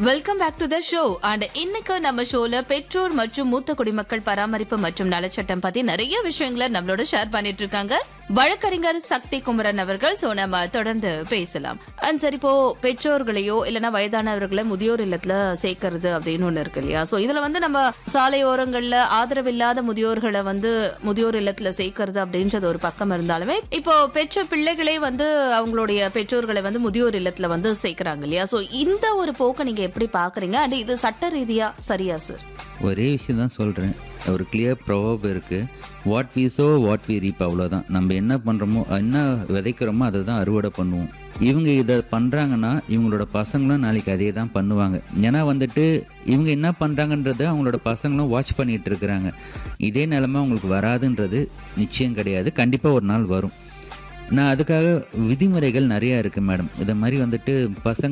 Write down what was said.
welcome back to the show and இன்னைக்கு நம்ம ஷோல பெற்றோர் மற்றும் மூத்த குடிமக்கள் பராமரிப்பு மற்றும் நலச்சட்டம் பத்தி நிறைய விஷயங்களை நம்மளோட ஷேர் பண்ணிட்டு இருக்காங்க வழக்கறிஞர் சக்தி குமரன் அவர்கள் சோ நம்ம தொடர்ந்து பேசலாம் அண்ட் சரி இப்போ பெற்றோர்களையோ இல்லனா வயதானவர்களை முதியோர் இல்லத்துல சேர்க்கறது அப்படின்னு ஒண்ணு இருக்கு இல்லையா சோ இதுல வந்து நம்ம சாலையோரங்கள்ல ஆதரவில்லாத முதியோர்களை வந்து முதியோர் இல்லத்துல சேர்க்கறது அப்படின்றது ஒரு பக்கம் இருந்தாலுமே இப்போ பெற்ற பிள்ளைகளே வந்து அவங்களுடைய பெற்றோர்களை வந்து முதியோர் இல்லத்துல வந்து சேர்க்கறாங்க இல்லையா சோ இந்த ஒரு போக்கை நீங்க எப்படி பாக்குறீங்க அண்ட் இது சட்ட ரீதியா சரியா சார் ஒரே விஷயம் தான் சொல்கிறேன் ஒரு கிளியர் ப்ரொவப் இருக்குது what we so what we reap அவ்வளோதான் நம்ம என்ன பண்ணுறோமோ என்ன விதைக்கிறோமோ அதை தான் அறுவடை பண்ணுவோம் இவங்க இதை பண்ணுறாங்கன்னா இவங்களோட பசங்களும் நாளைக்கு அதே தான் பண்ணுவாங்க ஏன்னா வந்துட்டு இவங்க என்ன பண்ணுறாங்கன்றத அவங்களோட பசங்களும் வாட்ச் பண்ணிகிட்டு இருக்கிறாங்க இதே நிலமை அவங்களுக்கு வராதுன்றது நிச்சயம் கிடையாது கண்டிப்பாக ஒரு நாள் வரும் நான் அதுக்காக விதிமுறைகள் நிறையா இருக்குது மேடம் இதை மாதிரி வந்துட்டு பசங்க